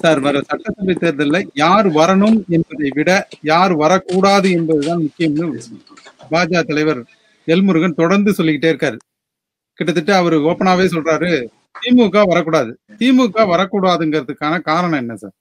Sir வர சட்டசபை தேர்தல்ல யார் வரணும் என்பதை விட யார் வரக்கூடாது என்பதுதான் முக்கியம்னு பாஜக தலைவர் எல்முருகன் தொடர்ந்து சொல்லிக்கிட்டே இருக்காரு கிட்டத்தட்ட அவர் ஓப்பனாவே சொல்றாரு திமுக வரக்கூடாது திமுக வரக்கூடாதுங்கிறதுக்கான காரணம் என்ன சார்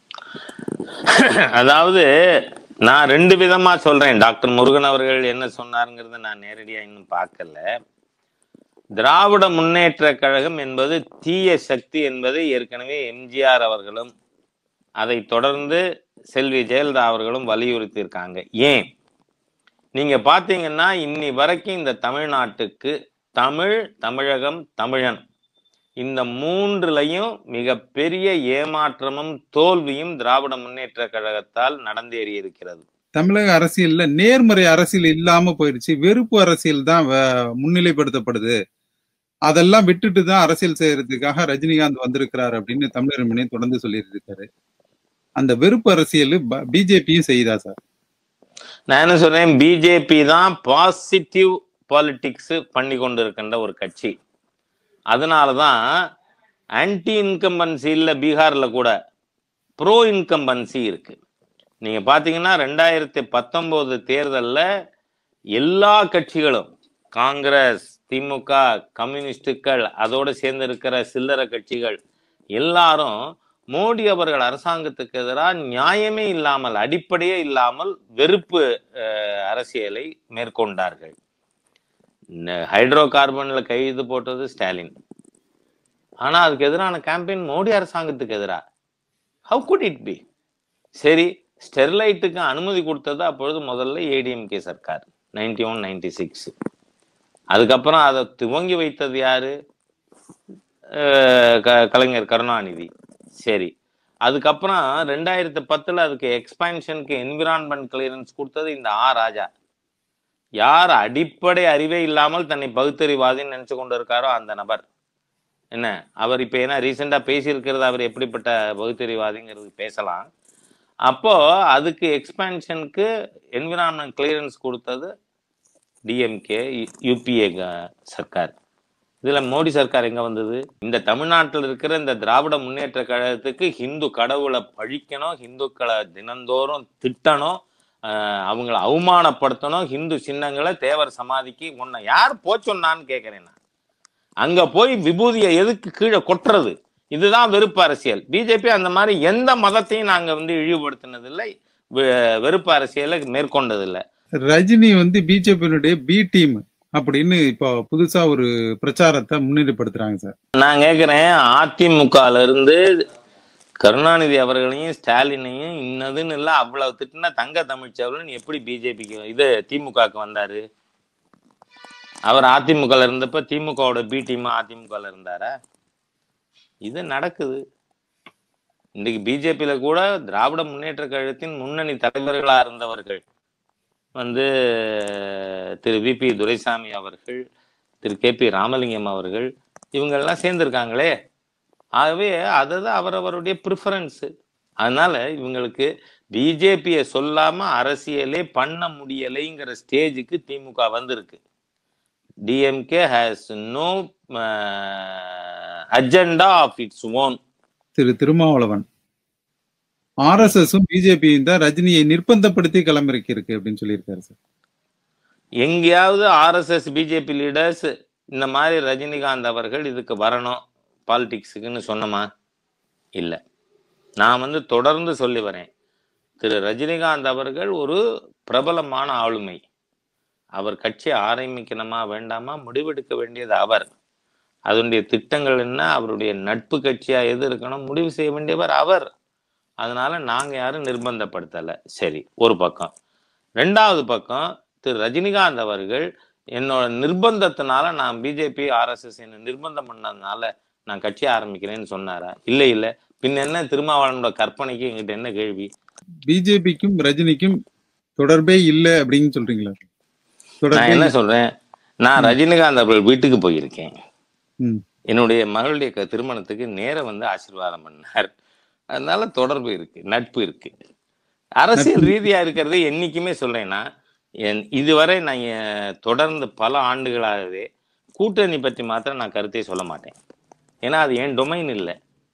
அதாவது நான் ரெண்டு விதமா சொல்றேன் டாக்டர் முருகன் அவர்கள் என்ன சொன்னாருங்கிறத நான் நேரடியா இன்னும் பார்க்கல திராவிட முன்னேற்ற கழகம் என்பது தீய சக்தி என்பதை ஏற்கனவே எம்ஜிஆர் அவர்களும் அதை தொடர்ந்து செல்வி ஜெயலலிதா அவர்களும் வலியுறுத்தி இருக்காங்க ஏன் நீங்க பாத்தீங்கன்னா இன்னி வரைக்கும் இந்த தமிழ்நாட்டுக்கு தமிழ் தமிழகம் தமிழன் இந்த மூன்றுலையும் மிகப்பெரிய ஏமாற்றமும் தோல்வியும் திராவிட முன்னேற்ற கழகத்தால் நடந்தேறி இருக்கிறது தமிழக அரசியல்ல நேர்மறை அரசியல் இல்லாம போயிடுச்சு வெறுப்பு அரசியல் தான் வ- முன்னிலைப்படுத்தப்படுது அதெல்லாம் விட்டுட்டு தான் அரசியல் செய்யறதுக்காக ரஜினிகாந்த் வந்திருக்கிறார் அப்படின்னு தமிழர் மணி தொடர்ந்து சொல்லிட்டு இருக்காரு அந்த வெறுப்பு அரசியல் பிஜேபியும் செய்யுதா சார் நான் என்ன சொல்றேன் பிஜேபி தான் பாசிட்டிவ் பாலிடிக்ஸ் பண்ணி கொண்டு இருக்கின்ற ஒரு கட்சி அதனால தான் ஆன்டி இன்கம்பன்சி இல்ல பீகார்ல கூட ப்ரோ இன்கம்பன்சி இருக்கு நீங்க பாத்தீங்கன்னா ரெண்டாயிரத்தி பத்தொன்பது தேர்தல்ல எல்லா கட்சிகளும் காங்கிரஸ் திமுக கம்யூனிஸ்டுகள் அதோட சேர்ந்து இருக்கிற சில்லறை கட்சிகள் எல்லாரும் மோடி அவர்கள் அரசாங்கத்துக்கு எதிராக நியாயமே இல்லாமல் அடிப்படையே இல்லாமல் வெறுப்பு அஹ், அரசியலை மேற்கொண்டார்கள் ஹைட்ரோ கார்பன்ல கைது போட்டது ஸ்டாலின் ஆனா அதுக்கு எதிரான கேம்பெயின் மோடி அரசாங்கத்துக்கு எதிரா ஹவு குட் இட் பி சரி ஸ்டெர்லைட்டுக்கு அனுமதி கொடுத்தது அப்பொழுது முதல்ல ஏடிஎம்கே சர்க்கார் நைன்டி ஒன் நைன்டி சிக்ஸ் அதுக்கப்புறம் அதை துவங்கி வைத்தது யாரு அஹ் க- கலைஞர் கருணாநிதி சரி அதுக்கப்புறம் ரெண்டாயிரத்தி பத்துல அதுக்கு எக்ஸ்பான்ஷனுக்கு என்விரான்மெண்ட் கிளியரன்ஸ் கொடுத்தது இந்த ஆ ராஜா யார் அடிப்படை அறிவே இல்லாமல் தன்னை பகுத்தறிவாதின்னு நினைச்சு கொண்டு இருக்காரோ அந்த நபர் என்ன அவர் இப்ப ஏன்னா ரீசெண்டா பேசியிருக்கிறது அவர் எப்படிப்பட்ட பகுத்தறிவாதிங்கிறது பேசலாம் அப்போ அதுக்கு எக்ஸ்பான்ஷனுக்கு என்விரான்மெண்ட் கிளியரன்ஸ் கொடுத்தது டிஎம்கே யூபிஏ சர்க்கார் இதுல மோடி சர்க்கார் எங்க வந்தது இந்த தமிழ்நாட்டில் இருக்கிற இந்த திராவிட முன்னேற்ற கழகத்துக்கு ஹிந்து கடவுளை பழிக்கணும் ஹிந்துக்களை தினந்தோறும் திட்டணும் ஆஹ் அவங்கள அவமானப்படுத்தணும் ஹிந்து சின்னங்களை தேவர் சமாதிக்கு உன்னை யார் போச்சொன்னான்னு கேட்கிறேன் நான் அங்க போய் விபூதியை எதுக்கு கீழே கொட்டுறது இதுதான் வெறுப்பு அரசியல் பிஜேபி அந்த மாதிரி எந்த மதத்தையும் நாங்க வந்து இழிவுபடுத்தினதில்லை வெ- வெறுப்பு அரசியலை மேற்கொண்டதில்லை ரஜினி வந்து பிஜேபியினுடைய பி டீம் அப்படின்னு இப்போ புதுசா ஒரு பிரச்சாரத்தை முன்னிலைப்படுத்துறாங்க சார் நான் கேட்குறேன் அதிமுகல இருந்து கருணாநிதி அவர்களையும் ஸ்டாலினையும் இன்னதுன்னு இல்லை அவ்வளவு திட்டின தங்க தமிழ்ச்செல்வன் எப்படி பிஜேபிக்கு இது திமுகவுக்கு வந்தாரு அவர் அதிமுகல இருந்தப்ப திமுகவோட பி டீமா அதிமுகல இருந்தாரா இது நடக்குது இன்னைக்கு பிஜேபியில கூட திராவிட முன்னேற்ற கழகத்தின் முன்னணி தலைவர்களா இருந்தவர்கள் வந்து திரு வி பி துரைசாமி அவர்கள் திரு கே பி ராமலிங்கம் அவர்கள் இவங்கெல்லாம் சேர்ந்திருக்காங்களே ஆகவே அதுதான் அவரவருடைய ப்ரிஃபரன்ஸ் அதனால இவங்களுக்கு பிஜேபியை சொல்லாம அரசியலே பண்ண முடியலைங்கிற ஸ்டேஜுக்கு திமுக வந்திருக்கு DMK has no agenda of its own Thiru Thirumavalavan ஆர்எஸ்எஸும் பிஜேபியும் தான் ரஜினியை நிர்பந்தப்படுத்தி களமிறக்கி இருக்கு அப்படின்னு சொல்லியிருக்காரு சார் எங்கேயாவது ஆர்எஸ்எஸ் பிஜேபி லீடர்ஸ் இந்த மாதிரி ரஜினிகாந்த் அவர்கள் இதுக்கு வரணும் பாலிடிக்ஸுக்குன்னு சொன்னமா இல்லை நான் வந்து தொடர்ந்து சொல்லி வரேன் திரு ரஜினிகாந்த் அவர்கள் ஒரு பிரபலமான ஆளுமை அவர் கட்சி ஆரம்பிக்கணுமா வேண்டாமா முடிவெடுக்க வேண்டியது அவர் அதனுடைய திட்டங்கள் என்ன அவருடைய நட்பு கட்சியா எது இருக்கணும் முடிவு செய்ய வேண்டியவர் அவர் அதனால நாங்க யாரும் நிர்பந்தப்படுத்தல சரி ஒரு பக்கம் ரெண்டாவது பக்கம் திரு ரஜினிகாந்த் அவர்கள் என்னோட நிர்பந்தத்தினால நான் பிஜேபி ஆர்எஸ்எஸ் என்ன நிர்பந்தம் பண்ணதுனால நான் கட்சி ஆரம்பிக்கிறேன்னு சொன்னாரா இல்ல இல்ல பின் என்ன திருமாவளவனோட கற்பனைக்கு எங்கிட்ட என்ன கேள்வி பிஜேபிக்கும் ரஜினிக்கும் தொடர்பே இல்லை அப்படின்னு சொல்றீங்களா நான் தொடர்பே என்ன சொல்றேன் நான் ரஜினிகாந்த் அவர்கள் வீட்டுக்கு போயிருக்கேன் ம். என்னுடைய மகளுடைய க- திருமணத்துக்கு நேர வந்து ஆசீர்வாதம் பண்ணார் அதனால தொடர்பு இருக்கு நட்பு இருக்கு அரசியல் ரீதியா இருக்கிறது என்னைக்குமே சொல்றேன்னா என் இதுவரை நான் என் தொடர்ந்து பல ஆண்டுகளாகவே கூட்டணி பற்றி மாத்திரம் நான் கருத்தே சொல்ல மாட்டேன் ஏன்னா அது என் டொமைன் இல்லை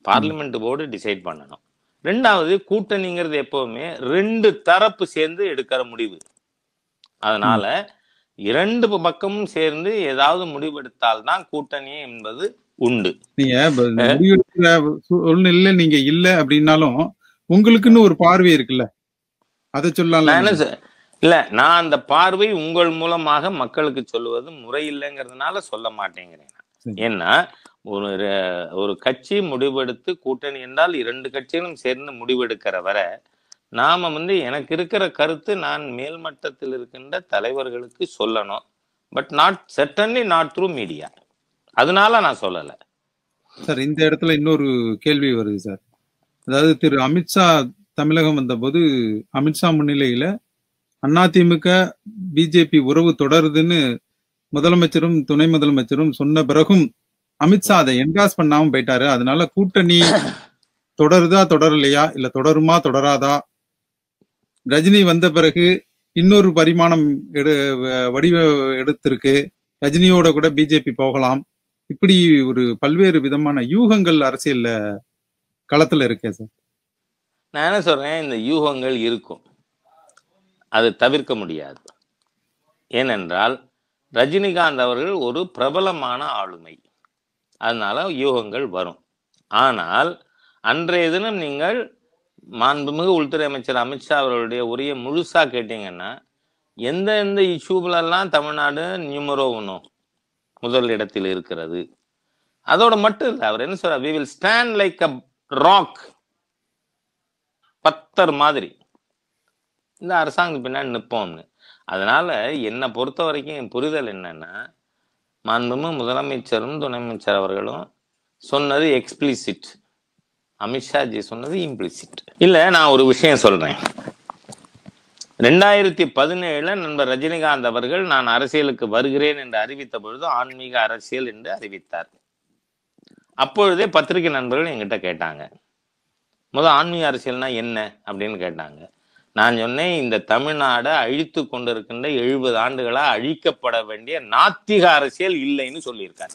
பார்லிமெண்ட் போர்டு டிசைட் பண்ணணும் ரெண்டாவது கூட்டணிங்கிறது எப்பவுமே ரெண்டு தரப்பு சேர்ந்து எடுக்கிற முடிவு அதனால இரண்டு பக்கமும் சேர்ந்து ஏதாவது முடிவெடுத்தால்தான் கூட்டணி என்பது உண்டு நீங்க இப்ப இந்த முடிவெடுக்கிற சூழ்நிலையில நீங்க இல்ல அப்படின்னாலும் உங்களுக்குன்னு ஒரு பார்வை இருக்குல்ல அதை நான் சொல்லலாம் என்ன சொ- இல்ல நான் அந்த பார்வை உங்கள் மூலமாக மக்களுக்கு சொல்லுவது முறை இல்லைங்கிறதுனால சொல்ல மாட்டேங்கிறேன் சரி. ஏன்னா ஒரு ர- ஒரு கட்சி முடிவெடுத்து கூட்டணி என்றால் இரண்டு கட்சிகளும் சேர்ந்து முடிவெடுக்கிற வரை நாம வந்து எனக்கு இருக்கிற கருத்து நான் மேல்மட்டத்தில் இருக்கின்ற தலைவர்களுக்கு சொல்லணும் but not certainly not through media அதனால நான் சொல்லல சார் இந்த இடத்துல இன்னொரு கேள்வி வருது சார் அதாவது திரு அமித்ஷா தமிழகம் வந்தபோது அமித்ஷா முன்னிலையில அதிமுக பிஜேபி உறவு தொடருதுன்னு முதலமைச்சரும் துணை முதலமைச்சரும் சொன்ன பிறகும் அமித்ஷா அதை என்டாஸ் பண்ணாம போயிட்டாரு அதனால கூட்டணி தொடருதா தொடரலையா இல்ல தொடருமா தொடராதா ரஜினி வந்த பிறகு இன்னொரு பரிமாணம் எடு வ- வடிவ எடுத்திருக்கு ரஜினியோட கூட பிஜேபி போகலாம் இப்படி ஒரு பல்வேறு விதமான யூகங்கள் அரசியல்ல களத்துல இருக்கே சார் நான் என்ன சொல்றேன் இந்த யூகங்கள் இருக்கும் அது தவிர்க்க முடியாது ஏனென்றால் ரஜினிகாந்த் அவர்கள் ஒரு பிரபலமான ஆளுமை அதனால யூகங்கள் வரும் ஆனால் அன்றைய தினம் நீங்கள் மாண்புமிகு உள்துறை அமைச்சர் அமித்ஷா அவர்களுடைய உரையை முழுசா கேட்டீங்கன்னா எந்த எந்த இஷ்யூலெல்லாம் தமிழ்நாடு நியூமரோ ஒன்று முதல் இடத்தில் இருக்கிறது அதோட மட்டும் இல்லை அவர் என்ன சொல்றார் we will stand like a rock பத்தர் மாதிரி இந்த அரசாங்கம் பின்னாடி நிற்போம்னு அதனால என்னை பொறுத்த வரைக்கும் என் புரிதல் என்னன்னா மாண்புமிகு முதலமைச்சரும் துணை அமைச்சர் அவர்களும் சொன்னது எக்ஸ்பிளிசிட் அமித்ஷாஜி சொன்னது இம்ப்ளிசிட் இல்ல நான் ஒரு விஷயம் சொல்றேன் ரெண்டாயிரத்தி பதினேழுல நண்பர் ரஜினிகாந்த் அவர்கள் நான் அரசியலுக்கு வருகிறேன் என்று அறிவித்த பொழுது ஆன்மீக அரசியல் என்று அறிவித்தார் அப்பொழுதே பத்திரிகை நண்பர்கள் என்கிட்ட கேட்டாங்க முதல் ஆன்மீக அரசியல்னா என்ன அப்படின்னு கேட்டாங்க நான் சொன்னேன் இந்த தமிழ்நாடை அழித்து கொண்டிருக்கின்ற எழுபது ஆண்டுகளா அழிக்கப்பட வேண்டிய நாத்திக அரசியல் இல்லைன்னு சொல்லியிருக்காரு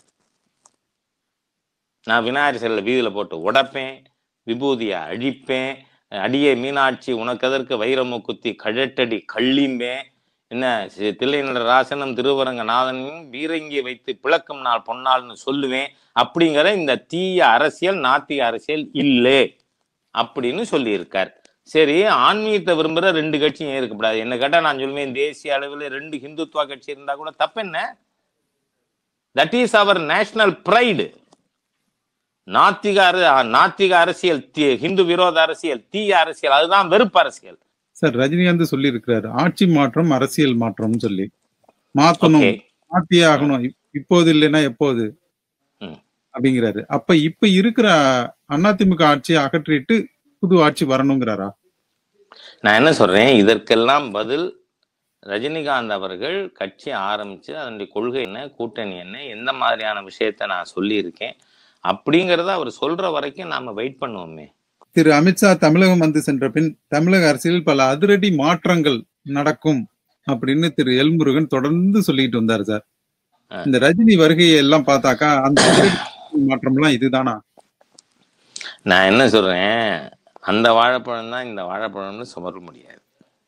நான் விநாயகர் சிலை வீதியில போட்டு உடைப்பேன் விபூதியை அழிப்பேன் அடியே மீனாட்சி உனக்கதற்கு வைரமுக்குத்தி கழட்டடி கள்ளிம்பேன் என்ன சி- தில்லைநட ராசனம் திருவரங்க நாதனையும் வீரங்கி வைத்து பிளக்கும் நாள் பொன்னாள்னு சொல்லுவேன் அப்படிங்கிற இந்த தீய அரசியல் நாத்திக அரசியல் இல்லை அப்படின்னு சொல்லியிருக்கார் சரி ஆன்மீகத்தை விரும்புகிற ரெண்டு கட்சியும் ஏன் இருக்கக்கூடாது என்ன கேட்டா நான் சொல்லுவேன் தேசிய அளவில் ரெண்டு ஹிந்துத்துவா கட்சி இருந்தா கூட தப்பு என்ன தட் இஸ் அவர் நேஷனல் ப்ரைடு நாத்திக அர நாத்திக அரசியல் தீ- ஹிந்து விரோத அரசியல் தீய அரசியல் அதுதான் வெறுப்பு அரசியல் சார் ரஜினிகாந்த் சொல்லி இருக்கிறாரு ஆட்சி மாற்றம் அரசியல் மாற்றம்னு சொல்லி மாத்தணும் ஓகே மாத்தியே ஆகணும் இப்- இப்போது இல்லைன்னா எப்போது ம். அப்படிங்கிறாரு அப்ப இப்ப இருக்கிற அதிமுக ஆட்சியை அகற்றிட்டு புது ஆட்சி வரணுங்கிறாரா நான் என்ன சொல்றேன் இதற்கெல்லாம் பதில் ரஜினிகாந்த் அவர்கள் கட்சி ஆரம்பிச்சு அதனுடைய கொள்கை என்ன கூட்டணி என்ன எந்த மாதிரியான விஷயத்த நான் சொல்லியிருக்கேன் அப்படிங்கறத அவர் சொல்ற வரைக்கும் நாம வெயிட் பண்ணுவோமே திரு அமித்ஷா தமிழகம் வந்து சென்ற பின் தமிழக அரசியலில் பல அதிரடி மாற்றங்கள் நடக்கும் அப்படின்னு திரு எல்முருகன் தொடர்ந்து சொல்லிட்டு வந்தார் சார் ஆ. இந்த ரஜினி வருகையை எல்லாம் பார்த்தாக்கா அந்த அதிரடி மாற்றம்லாம் இதுதானா நான் என்ன சொல்றேன் அந்த வாழைப்பழம் தான் இந்த வாழைப்பழம்னு சொல்ல முடியாது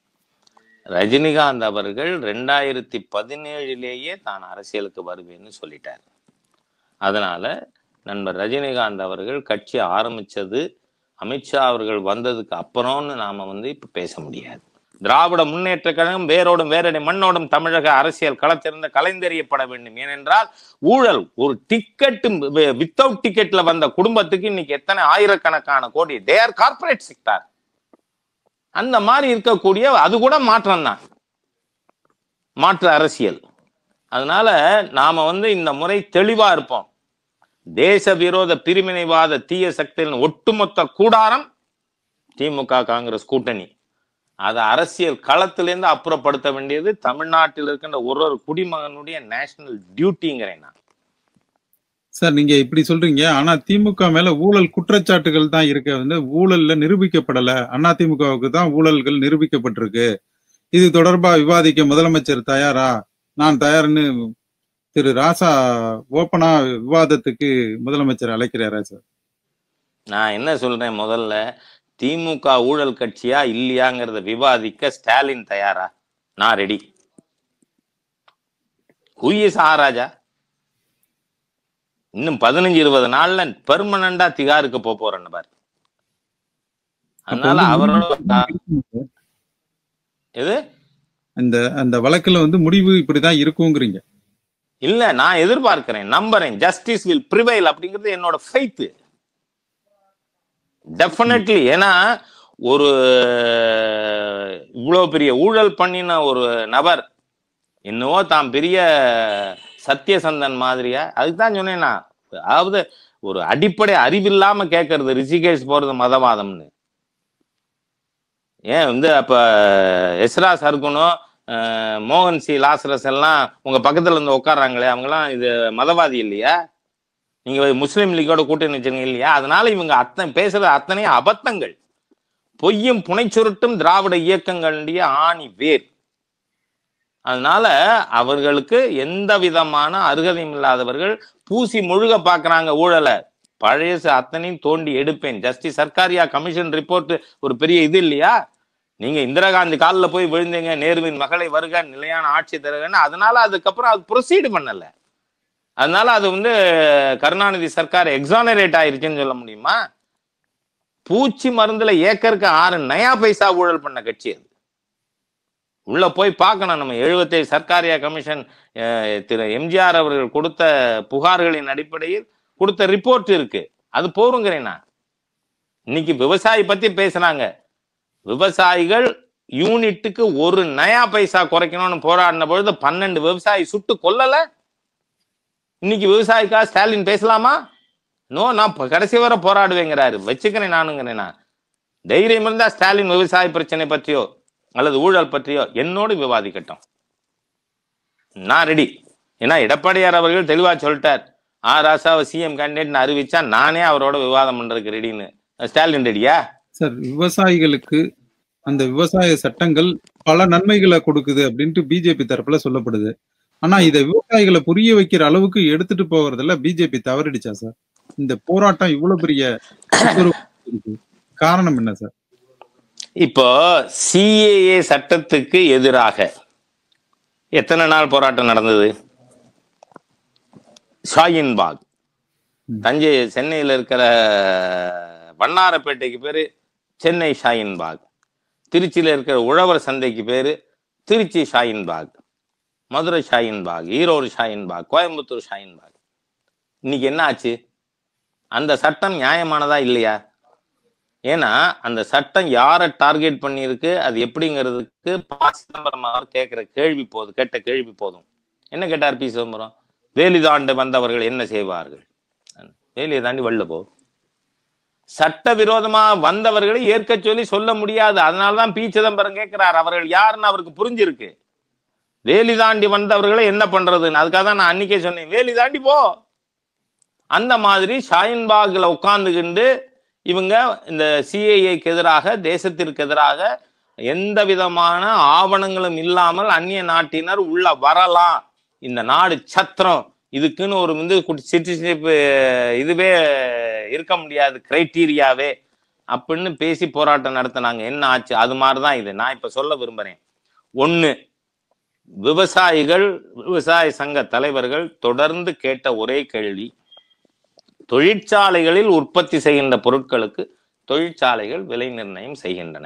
ரஜினிகாந்த் அவர்கள் ரெண்டாயிரத்தி பதினேழுலேயே தான் அரசியலுக்கு வருவேன்னு சொல்லிட்டார் அதனால நண்பர் ரஜினிகாந்த் அவர்கள் கட்சி ஆரம்பிச்சது அமித்ஷா அவர்கள் வந்ததுக்கு அப்புறம்னு நாம வந்து இப்ப பேச முடியாது திராவிட முன்னேற்ற கழகம் வேரோடும் வேரடி மண்ணோடும் தமிழக அரசியல் களத்திலிருந்து கலைந்தெறியப்பட வேண்டும் ஏனென்றால் ஊழல் ஒரு டிக்கெட் வித்தவுட் டிக்கெட்ல வந்த குடும்பத்துக்கு இன்னைக்கு எத்தனை ஆயிரக்கணக்கான கோடி தேர் கார்பரேட் செக்டார் அந்த மாதிரி இருக்கக்கூடிய அது கூட மாற்றம் தான் மாற்று அரசியல் அதனால நாம வந்து இந்த முறை தெளிவா இருப்போம் தேச விரோத பிரிவினைவாத தீய சக்திகளின் ஒட்டுமொத்த கூடாரம் திமுக காங்கிரஸ் கூட்டணி அதை அரசியல் களத்திலிருந்து அப்புறப்படுத்த வேண்டியது தமிழ்நாட்டில் இருக்கின்ற ஒரு ஒரு குடிமகனுடைய நேஷனல் டியூட்டிங்கிறேன் நான் சார் நீங்க இப்படி சொல்றீங்க ஆனா திமுக மேல ஊழல் குற்றச்சாட்டுகள் தான் இருக்க வந்து ஊழல்ல நிரூபிக்கப்படல அண்ணா திமுகவுக்கு தான் ஊழல்கள் நிரூபிக்கப்பட்டிருக்கு இது தொடர்பா விவாதிக்க முதலமைச்சர் தயாரா நான் தயார்னு திரு ராசா ஓப்பனா விவாதத்துக்கு முதலமைச்சர் அழைக்கிறாரா சார் நான் என்ன சொல்றேன் முதல்ல திமுக ஊழல் கட்சியா இல்லையாங்கிறத விவாதிக்க ஸ்டாலின் தயாரா நான் ரெடி ஹூஇஸ் ஆராஜா இன்னும் பதினஞ்சு இருபது நாள்ல பெர்மனண்டா திகாருக்கு போக போறேன்னு பாரு அதனால அவரோட எது அந்த அந்த வழக்குல வந்து முடிவு இப்படிதான் இருக்குங்கிறீங்க இல்ல நான் எதிர்பார்க்கிறேன் நம்புறேன் ஜஸ்டிஸ் வில் ப்ரிவைல் அப்படிங்கிறது என்னோட ஃபெய்த் டெஃபினெட்லி ஏன்னா ஒரு இவ்வளவு பெரிய ஊழல் பண்ணின ஒரு நபர் என்னவோ தான் பெரிய சத்தியசந்தன் மாதிரியா அதுக்கு தான் சொன்னேன் நான் அதாவது ஒரு அடிப்படை அறிவில்லாம கேட்கறது ரிஷிகேஷ் போறது மதவாதம்னு ஏன் வந்து அப்ப எஸ்ரா சர்க்குனும் அஹ், மோகன் சி லாசரஸ் எல்லாம் உங்க பக்கத்துல இருந்து உட்கார்றாங்களே அவங்கலாம் இது மதவாதி இல்லையா நீங்க முஸ்லீம் லீக்கோட கூட்டணி வச்சிருங்க இல்லையா அதனால இவங்க அத்தனை பேசுறது அத்தனை அபத்தங்கள் பொய்யும் புனைச்சுருட்டும் திராவிட இயக்கங்களுடைய ஆணி வேர் அதனால அவர்களுக்கு எந்த விதமான அருகதையும் இல்லாதவர்கள் பூசி முழுக பாக்குறாங்க ஊழலை பழைய அத்தனையும் தோண்டி எடுப்பேன் ஜஸ்டிஸ் சர்க்காரியா கமிஷன் ரிப்போர்ட் ஒரு பெரிய இது இல்லையா நீங்க இந்திரா காந்தி காலில் போய் விழுந்தீங்க நேருவின் மகளை வருக நிலையான ஆட்சி தருகன்னு அதனால அதுக்கப்புறம் அது ப்ரொசீடு பண்ணல அதனால அது வந்து கருணாநிதி சர்க்கார் எக்ஸானரேட் ஆயிருச்சுன்னு சொல்ல முடியுமா பூச்சி மருந்துல ஏக்கருக்கு ஆறு நயா பைசா ஊழல் பண்ண கட்சி அது உள்ள போய் பார்க்கணும் நம்ம எழுபத்தேழு சர்க்காரியா கமிஷன் அஹ், திரு எம்ஜிஆர் அவர்கள் கொடுத்த புகார்களின் அடிப்படையில் கொடுத்த ரிப்போர்ட் இருக்கு அது போருங்கிறேன் நான் இன்னைக்கு விவசாயி பத்தி பேசுறாங்க விவசாயிகள் யூனிட்டுக்கு ஒரு நயா பைசா குறைக்கணும்னு போராடின பொழுது பன்னெண்டு விவசாயி சுட்டு கொல்லல இன்னைக்கு விவசாயிக்கா ஸ்டாலின் பேசலாமா நோ நான் இப்ப கடைசி வரை போராடுவேங்கிறாரு வச்சுக்கிறேன் நானுங்கிறேன் நான் தைரியம் இருந்தா ஸ்டாலின் விவசாய பிரச்சனை பற்றியோ அல்லது ஊழல் பற்றியோ என்னோடு விவாதிக்கட்டும் நான் ரெடி ஏன்னா எடப்பாடியார் அவர்கள் தெளிவா சொல்லிட்டார் ஆ ராசாவை சிஎம் கேண்டிடேட் அறிவிச்சா நானே அவரோட விவாதம் பண்றதுக்கு ரெடின்னு ஸ்டாலின் ரெடியா சார் விவசாயிகளுக்கு அந்த விவசாய சட்டங்கள் பல நன்மைகளை கொடுக்குது அப்படின்ட்டு பிஜேபி தரப்புல சொல்லப்படுது ஆனா இதை விவசாயிகளை புரிய வைக்கிற அளவுக்கு எடுத்துட்டு போகிறதுல பிஜேபி தவறிடுச்சா சார் இந்த போராட்டம் இவ்வளவு பெரிய இருக்கு. காரணம் என்ன சார் இப்போ சிஏஏ சட்டத்துக்கு எதிராக எத்தனை நாள் போராட்டம் நடந்தது ஷாயின்பாக் ம். தஞ்சை சென்னையில் இருக்கிற வண்ணாரப்பேட்டைக்கு பேரு சென்னை ஷாயின்பாக் திருச்சியில இருக்கிற உழவர் சந்தைக்கு பேரு திருச்சி ஷாயின்பாக் மதுரை ஷாயின்பாக் ஈரோடு ஷாயின்பாக் கோயம்புத்தூர் ஷாயின்பாக் இன்னைக்கு என்ன ஆச்சு அந்த சட்டம் நியாயமானதா இல்லையா ஏன்னா அந்த சட்டம் யாரை டார்கெட் பண்ணியிருக்கு அது எப்படிங்கிறதுக்கு ப. சிதம்பரம் அவர் கேட்கிற கேள்வி போதும் கேட்ட கேள்வி போதும் என்ன கேட்டார் பி சிதம்பரம் வேலி தாண்ட வந்தவர்கள் என்ன செய்வார்கள் வேலியை தாண்டி வெளில போ சட்டவிரோதமா வந்தவர்களை ஏற்க சொல்லி சொல்ல முடியாது அதனாலதான் பி சிதம்பரம் கேட்கிறார் அவர்கள் யாருன்னு அவருக்கு புரிஞ்சிருக்கு வேலி தாண்டி வந்தவர்களை என்ன பண்றதுன்னு அதுக்காக தான் நான் அன்னைக்கே சொன்னேன் வேலி தாண்டி போ அந்த மாதிரி ஷாயின்பாக்ல உட்கார்ந்துகிண்டு இவங்க இந்த சிஏஏக்கு எதிராக தேசத்திற்கு எதிராக எந்த விதமான ஆவணங்களும் இல்லாமல் அந்நிய நாட்டினர் உள்ள வரலாம் இந்த நாடு சத்திரம் இதுக்குன்னு ஒரு வந்து சிட்டிசன்ஷிப் இதுவே இருக்க முடியாது கிரைட்டீரியாவே அப்படின்னு பேசி போராட்டம் நடத்தினாங்க என்ன ஆச்சு அது மாதிரிதான் இது நான் இப்ப சொல்ல விரும்புறேன் ஒண்ணு விவசாயிகள் விவசாய சங்க தலைவர்கள் தொடர்ந்து கேட்ட ஒரே கேள்வி தொழிற்சாலைகளில் உற்பத்தி செய்கின்ற பொருட்களுக்கு தொழிற்சாலைகள் விலை நிர்ணயம் செய்கின்றன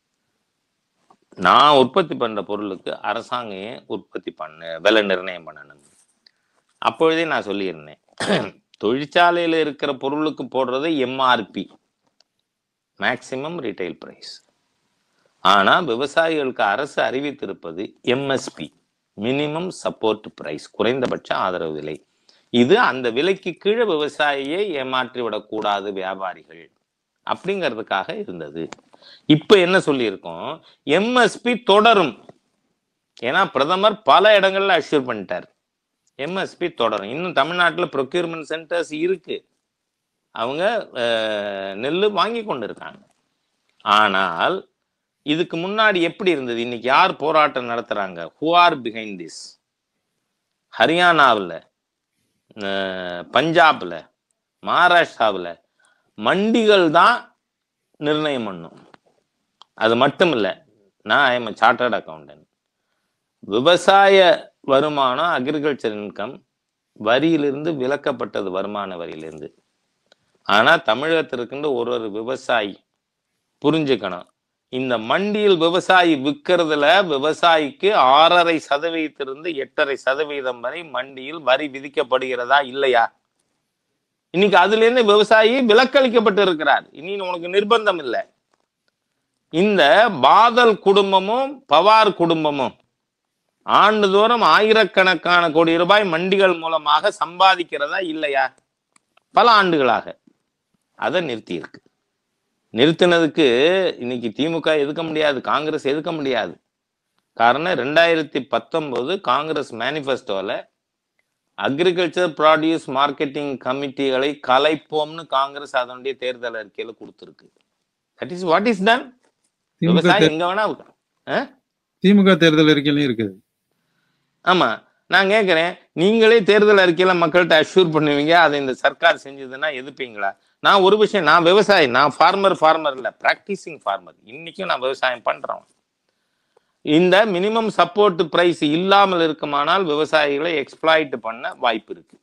நான் உற்பத்தி பண்ற பொருளுக்கு அரசாங்கம் ஏன் உற்பத்தி பண்ணு விலை நிர்ணயம் பண்ணணும் அப்பொழுதே நான் சொல்லியிருந்தேன் தொழிற்சாலையில இருக்கிற பொருளுக்கு போடுறது எம்ஆர்பி மேக்சிமம் ரீட்டைல் பிரைஸ் ஆனா விவசாயிகளுக்கு அரசு அறிவித்திருப்பது எம்எஸ்பி மினிமம் சப்போர்ட் பிரைஸ் குறைந்தபட்ச ஆதரவு விலை இது அந்த விலைக்கு கீழே விவசாயியை ஏமாற்றி விடக்கூடாது வியாபாரிகள் அப்படிங்கிறதுக்காக இருந்தது இப்ப என்ன சொல்லியிருக்கோம் எம்எஸ்பி தொடரும் ஏன்னா பிரதமர் பல இடங்கள்ல அஷ்யூர் பண்ணிட்டார் எம்எஸ்பி தொடரும் இன்னும் தமிழ்நாட்டுல ப்ரொக்யூர்மெண்ட் சென்டர்ஸ் இருக்கு அவங்க அஹ், நெல்லு வாங்கி கொண்டு இருக்காங்க ஆனால் இதுக்கு முன்னாடி எப்படி இருந்தது இன்னைக்கு யார் போராட்டம் நடத்துறாங்க ஹூ ஆர் பிஹைண்ட் திஸ் ஹரியானாவில் பஞ்சாப்ல மகாராஷ்டிராவில் மண்டிகள் தான் நிர்ணயம் பண்ணும் அது மட்டும் இல்லை நான் ஐ எம் சார்ட்டர்ட் அக்கௌண்டன்ட் விவசாய வருமானம் அக்ரிகல்ச்சர் இன்கம் வரியிலிருந்து விலக்கப்பட்டது வருமான வரியிலிருந்து ஆனா தமிழகத்தில் இருக்கின்ற ஒரு ஒரு விவசாயி புரிஞ்சுக்கணும் இந்த மண்டியில் விவசாயி விற்கிறதுல விவசாயிக்கு ஆறரை சதவீதத்திலிருந்து எட்டரை சதவீதம் வரை மண்டியில் வரி விதிக்கப்படுகிறதா இல்லையா இன்னைக்கு அதுல இருந்து விவசாயி விலக்களிக்கப்பட்டு இருக்கிறார் இனி உனக்கு நிர்பந்தம் இல்லை இந்த பாதல் குடும்பமும் பவார் குடும்பமும் ஆண்டுதோறும் ஆயிரக்கணக்கான கோடி ரூபாய் மண்டிகள் மூலமாக சம்பாதிக்கிறதா இல்லையா பல ஆண்டுகளாக அதை நிறுத்தி இருக்கு நிறுத்தினதுக்கு இன்னைக்கு திமுக எதுக்க முடியாது காங்கிரஸ் எதுக்க முடியாது காரணம் ரெண்டாயிரத்தி பத்தொன்பது காங்கிரஸ் மேனிஃபெஸ்டோல அக்ரிகல்ச்சர் ப்ராடியூஸ் மார்க்கெட்டிங் கமிட்டிகளை கலைப்போம்னு காங்கிரஸ் அதனுடைய தேர்தல் அறிக்கையில கொடுத்துருக்கு that is what is done திமுக விவசாயம் தே- எங்க வேணா திமுக தேர்தல் அறிக்கையிலும் இருக்குது ஆமா நான் கேட்கிறேன் நீங்களே தேர்தல் அறிக்கையில மக்கள்கிட்ட அஷ்யூர் பண்ணுவீங்க அதை இந்த சர்க்கார் செஞ்சதுன்னா எதிர்ப்பீங்களா நான் ஒரு விஷயம் நான் விவசாயி நான் ஃபார்மர் ஃபார்மர் இல்ல பிராக்டிசிங் ஃபார்மர் இன்னைக்கும் நான் விவசாயம் பண்றேன் இந்த மினிமம் சப்போர்ட் பிரைஸ் இல்லாமல் இருக்குமானால் விவசாயிகளை எக்ஸ்ப்ளாய்ட் பண்ண வாய்ப்பு இருக்கு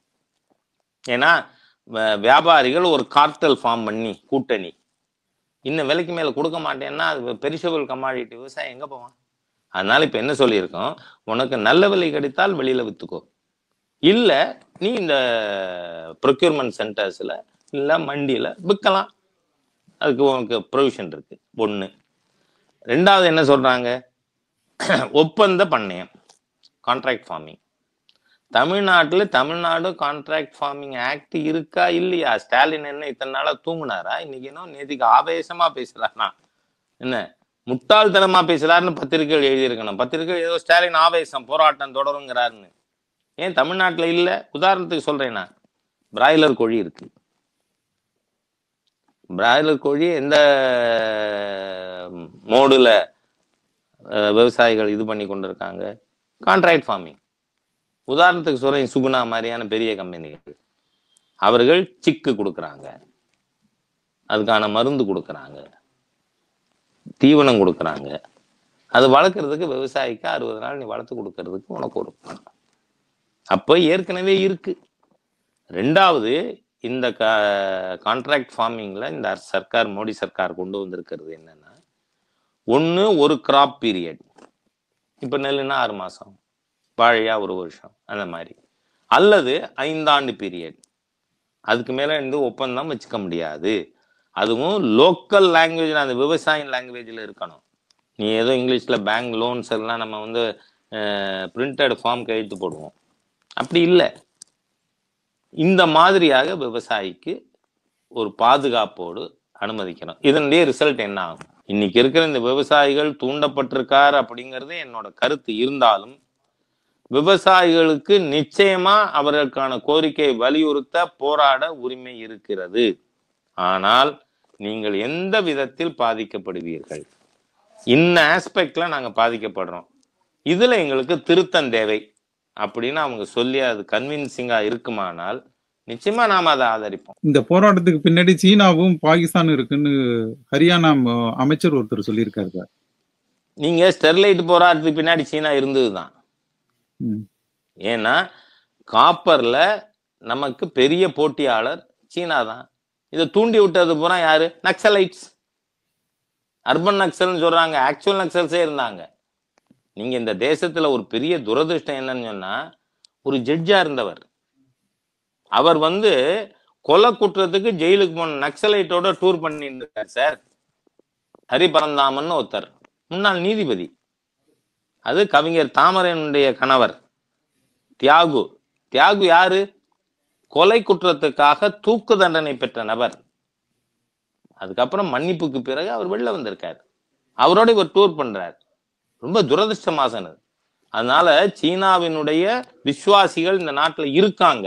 ஏன்னா வ- வியாபாரிகள் ஒரு கார்ட்டல் ஃபார்ம் பண்ணி கூட்டணி இன்னும் விலைக்கு மேல கொடுக்க மாட்டேன்னா அது பெரிஷபிள் கமாடிட்டி விவசாயம் எங்க போவான் அதனால இப்ப என்ன சொல்லியிருக்கோம் உனக்கு நல்ல விலை கிடைத்தால் வெளியில வித்துக்கோ இல்ல நீ இந்த ப்ரொக்யூர்மெண்ட் சென்டர்ஸ்ல இல்ல மண்டியில விற்கலாம் அதுக்கு உனக்கு ப்ரொவிஷன் இருக்கு ஒண்ணு ரெண்டாவது என்ன சொல்றாங்க ஒப்பந்த பண்ணையம் கான்ட்ராக்ட் ஃபார்மிங் தமிழ்நாட்டுல தமிழ்நாடு கான்ட்ராக்ட் ஃபார்மிங் ஆக்ட் இருக்கா இல்லையா ஸ்டாலின் என்ன இத்தனை நாளா தூங்குனாரா இன்னைக்கு என்ன நேத்திக்கு ஆவேசமா பேசுறானா என்ன முட்டாள்தனமா பேசுறாருன்னு பத்திரிகைகள் எழுதியிருக்கணும் பத்திரிகை ஏதோ ஸ்டாலின் ஆவேசம் போராட்டம் தொடருங்கிறாருன்னு ஏன் தமிழ்நாட்டுல இல்ல உதாரணத்துக்கு சொல்றேன் நான் பிராய்லர் கோழி இருக்கு பிராய்லர் கோழி எந்த மோடுல அஹ், விவசாயிகள் இது பண்ணி கொண்டிருக்காங்க கான்ட்ராக்ட் ஃபார்மிங் உதாரணத்துக்கு சொல்றேன் சுகுணா மாதிரியான பெரிய கம்பெனிகள் அவர்கள் சிக்கு கொடுக்குறாங்க அதுக்கான மருந்து கொடுக்குறாங்க தீவனம் கொடுக்குறாங்க அது வளர்க்குறதுக்கு விவசாயிக்கு அறுபது நாள் நீ வளர்த்து கொடுக்கறதுக்கு உனக்கு ஒரு பணம் அப்போ ஏற்கனவே இருக்கு ரெண்டாவது இந்த கான்ட்ராக்ட் ஃபார்மிங்ல இந்த சர்க்கார் மோடி சர்க்கார் கொண்டு வந்திருக்கிறது என்னன்னா ஒன்று ஒரு கிராப் பீரியட் இப்போ நெல்லுனா ஆறு மாசம் வாழையா ஒரு வருஷம் அந்த மாதிரி அல்லது ஐந்தாண்டு பீரியட் அதுக்கு மேல இருந்து ஒப்பந்தம் வச்சுக்க முடியாது அதுவும் லோக்கல் லாங்குவேஜ்ல அந்த விவசாயம் லாங்குவேஜ்ல இருக்கணும் நீ ஏதோ இங்கிலீஷ்ல பேங்க் லோன்ஸ் எல்லாம் நம்ம வந்து பிரிண்டட் ஃபார்ம் கையெழுத்து போடுவோம் அப்படி இல்லை இந்த மாதிரியாக விவசாயிக்கு ஒரு பாதுகாப்போடு அனுமதிக்கணும் இதனுடைய ரிசல்ட் என்ன ஆகும் இன்னைக்கு இருக்கிற இந்த விவசாயிகள் தூண்டப்பட்டிருக்கார் அப்படிங்கிறது என்னோட கருத்து இருந்தாலும் விவசாயிகளுக்கு நிச்சயமா அவர்களுக்கான கோரிக்கையை வலியுறுத்த போராட உரிமை இருக்கிறது ஆனால் நீங்கள் எந்த விதத்தில் பாதிக்கப்படுவீர்கள் இன்ன ஆஸ்பெக்ட்ல நாங்க பாதிக்கப்படுறோம் இதுல எங்களுக்கு திருத்தம் தேவை அப்படின்னு அவங்க சொல்லி அது கன்வின்சிங்கா இருக்குமானால் நிச்சயமா நாம அதை ஆதரிப்போம் இந்த போராட்டத்துக்கு பின்னாடி சீனாவும் பாகிஸ்தானும் இருக்குன்னு ஹரியானா ம- அமைச்சர் ஒருத்தர் சொல்லியிருக்காரு சார் நீங்க ஸ்டெர்லைட் போராட்டத்துக்கு பின்னாடி சீனா இருந்ததுதான் ம். ஏன்னா காப்பர்ல நமக்கு பெரிய போட்டியாளர் சீனா தான் இதை தூண்டி விட்டது பூரா யாரு நக்சலைட்ஸ் அர்பன் நக்சல்னு சொல்றாங்க ஆக்சுவல் நக்சல்ஸே இருந்தாங்க நீங்க இந்த தேசத்துல ஒரு பெரிய துரதிருஷ்டம் என்னன்னு சொன்னா ஒரு ஜட்ஜா இருந்தவர் அவர் வந்து கொலை குற்றத்துக்கு ஜெயிலுக்கு போன நக்சலைட்டோட டூர் பண்ணிட்டு இருக்கார் சார் ஹரி பரந்தாமன் ஒருத்தர் முன்னாள் நீதிபதி அது கவிஞர் தாமரையனுடைய கணவர் தியாகு தியாகு யாரு கொலை குற்றத்துக்காக தூக்கு தண்டனை பெற்ற நபர் அதுக்கப்புறம் மன்னிப்புக்கு பிறகு அவர் வெளில வந்திருக்காரு அவரோட இவர் டூர் பண்றார் ரொம்ப துரதிருஷ்டமாசனது அதனால சீனாவினுடைய விசுவாசிகள் இந்த நாட்டுல இருக்காங்க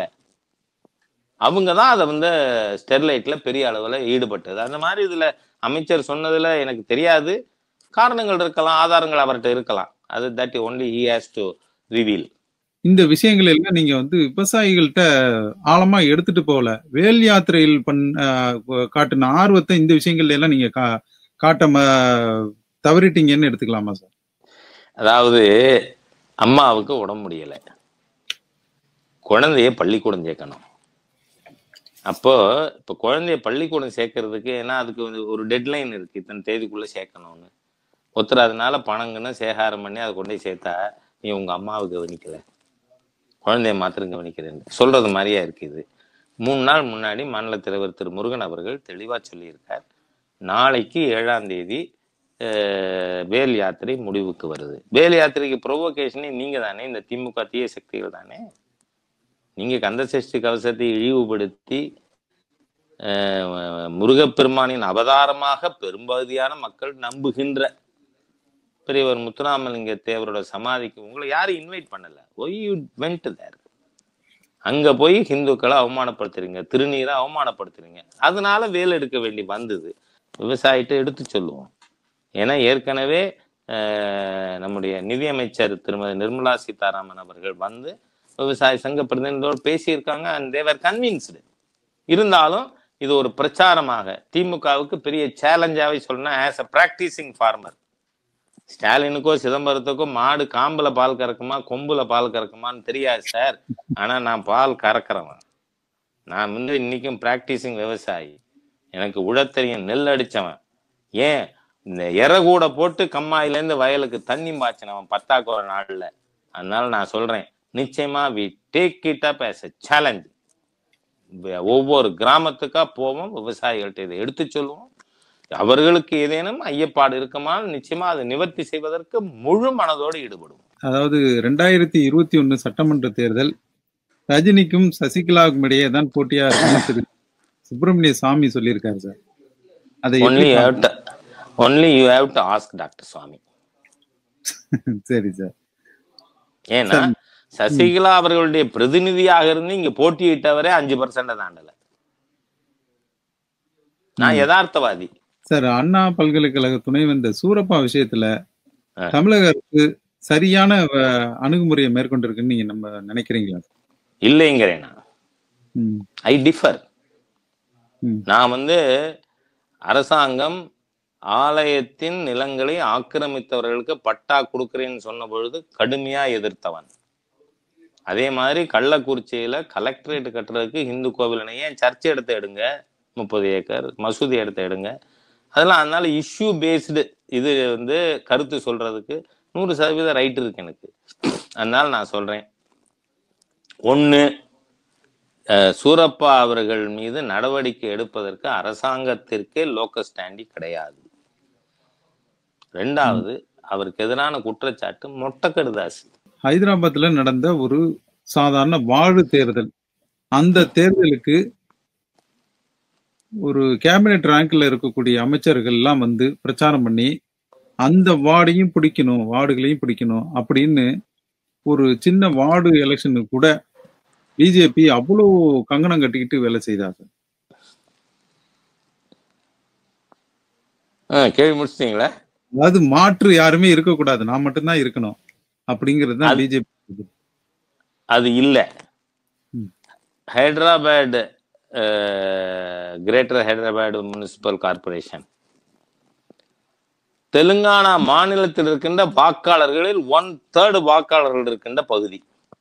அவங்க தான் அதை வந்து ஸ்டெர்லைட்ல பெரிய அளவுல ஈடுபட்டது அந்த மாதிரி இதுல அமைச்சர் சொன்னதுல எனக்கு தெரியாது காரணங்கள் இருக்கலாம் ஆதாரங்கள் அவர்கிட்ட இருக்கலாம் அது that only he has to reveal இந்த விஷயங்கள் எல்லாம் நீங்க வந்து விவசாயிகள்கிட்ட ஆழமா எடுத்துட்டு போகல வேல் யாத்திரையில் பண் ஆஹ் காட்டின ஆர்வத்தை இந்த விஷயங்கள்ல எல்லாம் நீங்க கா காட்ட ம- தவறிட்டீங்கன்னு எடுத்துக்கலாமா சார் அதாவது அம்மாவுக்கு உடம்பு முடியல குழந்தைய பள்ளிக்கூடம் சேர்க்கணும் அப்போ இப்போ குழந்தைய பள்ளிக்கூடம் சேர்க்கறதுக்கு ஏன்னா அதுக்கு வந்து ஒரு டெட்லைன் இருக்கு இத்தனை தேதிக்குள்ள சேர்க்கணும்னு ஒருத்தர் அதனால பணங்கன்னு சேகாரம் பண்ணி அதை கொண்டு போய் சேர்த்தா நீ உங்க அம்மாவை கவனிக்கல குழந்தைய மாத்திரம் கவனிக்கிறேன் சொல்றது மாதிரியா இருக்கு இது மூணு நாள் முன்னாடி மாநில தலைவர் திரு முருகன் அவர்கள் தெளிவா சொல்லியிருக்கார் நாளைக்கு ஏழாம் தேதி அஹ், வேல் யாத்திரை முடிவுக்கு வருது வேல் யாத்திரைக்கு ப்ரொவோகேஷனே நீங்க தானே இந்த திமுக தீய சக்திகள் தானே நீங்க கந்த சஷ்டி கவசத்தை இழிவுபடுத்தி அஹ், முருகப்பெருமானின் அவதாரமாக பெரும்பகுதியான மக்கள் நம்புகின்ற பெரியவர் முத்துராமலிங்க தேவரோட சமாதிக்கு உங்களை யாரும் இன்வைட் பண்ணல ஒய் யூ வெண்ட் தேர் அங்க போய் ஹிந்துக்களை அவமானப்படுத்துறீங்க திருநீரை அவமானப்படுத்துறீங்க அதனால வேல் எடுக்க வேண்டி வந்தது விவசாயிட்ட எடுத்து சொல்லுவோம் ஏன்னா ஏற்கனவே அஹ், நம்முடைய நிதியமைச்சர் திருமதி நிர்மலா சீதாராமன் அவர்கள் வந்து விவசாய சங்க பிரதிநிதியோடு பேசியிருக்காங்க அண்ட் தேவர் கன்வின்ஸ்டு இருந்தாலும் இது ஒரு பிரச்சாரமாக திமுகவுக்கு பெரிய சேலஞ்சாவே சொல்லணும் ஆஸ் அ பிராக்டிசிங் ஃபார்மர் ஸ்டாலினுக்கோ சிதம்பரத்துக்கோ மாடு காம்புல பால் கறக்குமா கொம்புல பால் கறக்குமான்னு தெரியாது சார் ஆனா நான் பால் கறக்கிறவன் நான் வந்து இன்னைக்கும் பிராக்டிசிங் விவசாயி எனக்கு உழத்தெரியும் நெல் அடிச்சவன் ஏன் இந்த எரை கூட போட்டு கம்மாயில இருந்து வயலுக்கு தண்ணி பாய்ச்சினவன் பத்தாக்குற நாள்ல அதனால நான் சொல்றேன் நிச்சயமா we take it up as a challenge ஒவ்வொரு கிராமத்துக்கா போவோம் விவசாயிகள்ட்ட இதை எடுத்து சொல்லுவோம் அவர்களுக்கு ஏதேனும் ஐயப்பாடு இருக்குமா நிச்சயமா அதை நிவர்த்தி செய்வதற்கு முழு மனதோடு ஈடுபடுவோம் அதாவது ரெண்டாயிரத்தி இருபத்தி ஒண்ணு சட்டமன்ற தேர்தல் ரஜினிக்கும் சசிகலாவுக்கும் இடையே தான் போட்டியா இருக்குன்னு திரு சுப்பிரமணிய சாமி சொல்லியிருக்காரு சார் அதை ஒன்லி எப்படி you have to only you have to ask doctor Swamy பார்க்க- சரி சார் ஏன்னா சசிகலா அவர்களுடைய பிரதிநிதியாக இருந்து இங்க போட்டியிட்டவரே அஞ்சு பர்சன்ட் தாண்டல நான் யதார்த்தவாதி சார் அண்ணா பல்கலைக்கழக துணைவேந்தர் சூரப்பா விஷயத்துல ஆ. தமிழக அரசு சரியான அஹ், அணுகுமுறையை மேற்கொண்டிருக்குன்னு நீங்க நம்ம நினைக்கிறீங்களா இல்லைங்கிறேன் நான் ம், ஐ டிஃபர் ம், நான் வந்து அரசாங்கம் ஆலயத்தின் நிலங்களை ஆக்கிரமித்தவர்களுக்கு பட்டா கொடுக்கிறேன்னு சொன்ன பொழுது கடுமையா எதிர்த்தவன் அதே மாதிரி கள்ளக்குறிச்சியில கலெக்டரேட் கட்டுறதுக்கு இந்து கோவில் ஏன் சர்ச் எடுத்து எடுங்க முப்பது ஏக்கர் மசூதி எடுத்து எடுங்க அதெல்லாம் அதனால இஷ்யூ பேஸ்டு இது வந்து கருத்து சொல்றதுக்கு நூறு சதவீதம் ரைட் இருக்கு எனக்கு அதனால நான் சொல்றேன் ஒண்ணு அஹ், சூரப்பா அவர்கள் மீது நடவடிக்கை எடுப்பதற்கு அரசாங்கத்திற்கே லோக்கல் ஸ்டாண்டி கிடையாது ரெண்டாவது அவருக்கு எதிரான குற்றச்சாட்டு மொட்டக்கடுதாசு ஹைதராபாத்ல நடந்த ஒரு சாதாரண வாழு தேர்தல் அந்த தேர்தலுக்கு ஒரு கேபினெட் ரேங்க்ல இருக்கக்கூடிய அமைச்சர்கள் எல்லாம் வந்து பிரச்சாரம் பண்ணி அந்த வார்டையும் பிடிக்கணும் வார்டுகளையும் பிடிக்கணும் அப்படின்னு ஒரு சின்ன வார்டு எலெக்ஷனுக்கு கூட பிஜேபி அவ்வளோ கங்கணம் கட்டிக்கிட்டு வேலை செய்தாங்க ஆ, கேள்வி முடிச்சிட்டீங்களா அதாவது மாற்று யாருமே இருக்கக்கூடாது நான் மட்டும்தான் இருக்கணும் அப்படிங்கிறது தான் அது- பிஜேபி அது இல்ல ம். Hyderabad greater Hyderabad municipal corporation Telangana மாநிலத்தில் இருக்கின்ற வாக்காளர்களில் ஒன் தேர்டு வாக்காளர்கள் இருக்கின்ற பகுதி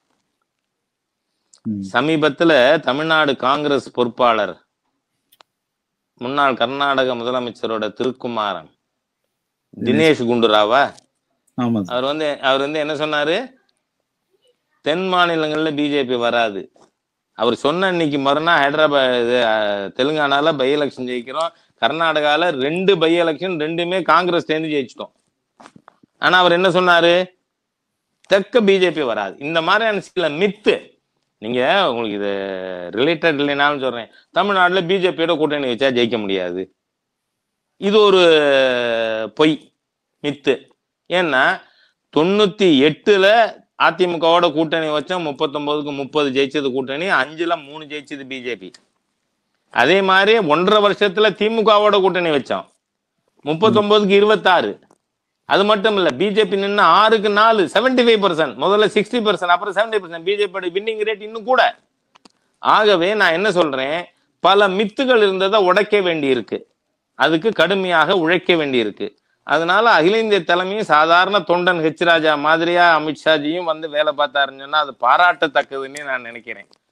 ம். சமீபத்துல தமிழ்நாடு காங்கிரஸ் பொறுப்பாளர் முன்னாள் கர்நாடக முதலமைச்சரோட திருக்குமாரன் தினேஷ் குண்டுராவா ஆமா சார் அவர் வந்து அவர் வந்து என்ன சொன்னாரு தென் மாநிலங்கள்ல பிஜேபி வராது அவர் சொன்ன அன்னைக்கு மறுநாள் ஹைதராபாத் இது, அஹ், தெலுங்கானால பை எலெக்ஷன் ஜெயிக்கிறோம் கர்நாடகால ரெண்டு பை எலெக்ஷன் ரெண்டுமே காங்கிரஸ் சேர்ந்து ஜெயிச்சிட்டோம் ஆனா அவர் என்ன சொன்னாரு தெற்க பிஜேபி வராது இந்த மாதிரியான சில மித்து நீங்க உங்களுக்கு இது ரிலேட்டட் இல்லைனாலும் சொல்றேன் தமிழ்நாட்டுல பிஜேபியோட கூட்டணி வச்சா ஜெயிக்க முடியாது இது ஒரு பொய் மித்து ஏன்னா தொண்ணூத்தி எட்டுல அதிமுகவோட கூட்டணி வச்சோம் முப்பத்தொன்பதுக்கு முப்பது ஜெயிச்சது கூட்டணி அஞ்சுல மூணு ஜெயிச்சது பிஜேபி அதே மாதிரி ஒன்றரை வருஷத்துல திமுகவோட கூட்டணி வச்சோம் முப்பத்தொன்பதுக்கு இருபத்தாறு அது மட்டும் இல்ல பிஜேபி நின்று ஆறுக்கு நாலு செவன்டி ஃபைவ் பர்சன்ட் முதல்ல சிக்ஸ்டி பர்சன்ட் அப்புறம் seventy percent BJP winning rate இன்னும் கூட ஆகவே நான் என்ன சொல்றேன் பல மித்துகள் இருந்ததை உடைக்க வேண்டியிருக்கு அதுக்கு கடுமையாக உழைக்க வேண்டியிருக்கு அதனால அகில இந்திய தலைமையும் சாதாரண தொண்டன் ஹெச் ராஜா மாதிரியா அமித்ஷாஜியும் வந்து வேலை பார்த்தாருன்னு சொன்னா அது பாராட்டத்தக்கதுன்னு நான் நினைக்கிறேன்